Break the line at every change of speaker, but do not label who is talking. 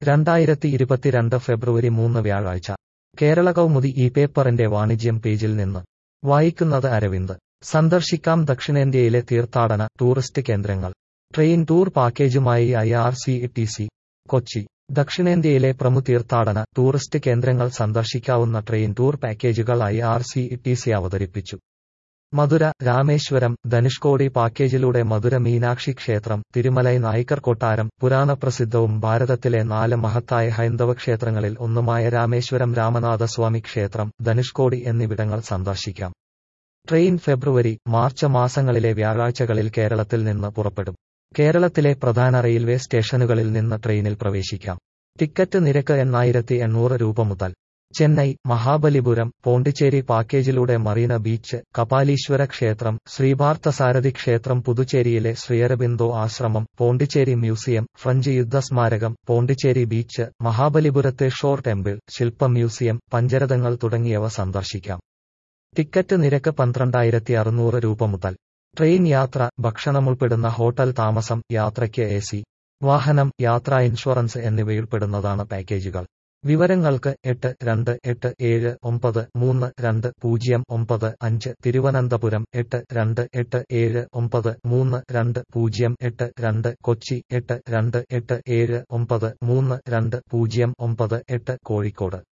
രണ്ടായിരത്തി ഇരുപത്തിരണ്ട് ഫെബ്രുവരി മൂന്ന് വ്യാഴാഴ്ച കേരള കൗമുദി ഈ പേപ്പറിന്റെ വാണിജ്യം പേജിൽ നിന്ന് വായിക്കുന്നത് അരവിന്ദ് സന്ദർശിക്കാം ദക്ഷിണേന്ത്യയിലെ തീർത്ഥാടന ടൂറിസ്റ്റ് കേന്ദ്രങ്ങൾ ട്രെയിൻ ടൂർ പാക്കേജുമായി I R C T C Kochi ദക്ഷിണേന്ത്യയിലെ പ്രമുഖ തീർത്ഥാടന ടൂറിസ്റ്റ് കേന്ദ്രങ്ങൾ സന്ദർശിക്കാവുന്ന ട്രെയിൻ ടൂർ പാക്കേജുകൾ I R C T C അവതരിപ്പിച്ചു മധുര രാമേശ്വരം ധനുഷ്കോടി പാക്കേജിലൂടെ മധുര മീനാക്ഷി ക്ഷേത്രം തിരുമലൈ നായിക്കർ കൊട്ടാരം പുരാണപ്രസിദ്ധവും ഭാരതത്തിലെ നാല് മഹത്തായ ഹൈന്ദവ ക്ഷേത്രങ്ങളിൽ ഒന്നുമായ രാമേശ്വരം രാമനാഥസ്വാമി ക്ഷേത്രം ധനുഷ്കോടി എന്നിവിടങ്ങൾ സന്ദർശിക്കാം ട്രെയിൻ ഫെബ്രുവരി മാർച്ച് മാസങ്ങളിലെ വ്യാഴാഴ്ചകളിൽ കേരളത്തിൽ നിന്ന് പുറപ്പെടും കേരളത്തിലെ പ്രധാന റെയിൽവേ സ്റ്റേഷനുകളിൽ നിന്ന് ട്രെയിനിൽ പ്രവേശിക്കാം ടിക്കറ്റ് നിരക്ക് എണ്ണായിരത്തി എണ്ണൂറ് രൂപ മുതൽ ചെന്നൈ മഹാബലിപുരം പോണ്ടിച്ചേരി പാക്കേജിലൂടെ മറീന ബീച്ച് കപാലീശ്വര ക്ഷേത്രം ശ്രീപാർത്ഥസാരഥി ക്ഷേത്രം പുതുച്ചേരിയിലെ ശ്രീയരബിന്ദോ ആശ്രമം പോണ്ടിച്ചേരി മ്യൂസിയം ഫ്രഞ്ച് യുദ്ധസ്മാരകം പോണ്ടിച്ചേരി ബീച്ച് മഹാബലിപുരത്തെ ഷോർ ടെമ്പിൾ ശില്പ മ്യൂസിയം പഞ്ചരഥങ്ങൾ തുടങ്ങിയവ സന്ദർശിക്കാം ടിക്കറ്റ് നിരക്ക് പന്ത്രണ്ടായിരത്തി അറുന്നൂറ് രൂപ മുതൽ ട്രെയിൻ യാത്ര ഭക്ഷണമുൾപ്പെടുന്ന ഹോട്ടൽ താമസം യാത്രയ്ക്ക് എ സി വാഹനം യാത്രാ ഇൻഷുറൻസ് എന്നിവയുൾപ്പെടുന്നതാണ് പാക്കേജുകൾ വിവരങ്ങൾക്ക് എട്ട് രണ്ട് എട്ട് ഏഴ് ഒമ്പത് മൂന്ന് രണ്ട് പൂജ്യം ഒമ്പത് അഞ്ച് തിരുവനന്തപുരം എട്ട് രണ്ട് എട്ട് ഏഴ് ഒമ്പത് മൂന്ന് രണ്ട് പൂജ്യം എട്ട് രണ്ട് കൊച്ചി എട്ട് രണ്ട് എട്ട് ഏഴ് ഒമ്പത് മൂന്ന് രണ്ട് പൂജ്യം ഒമ്പത് എട്ട് കോഴിക്കോട്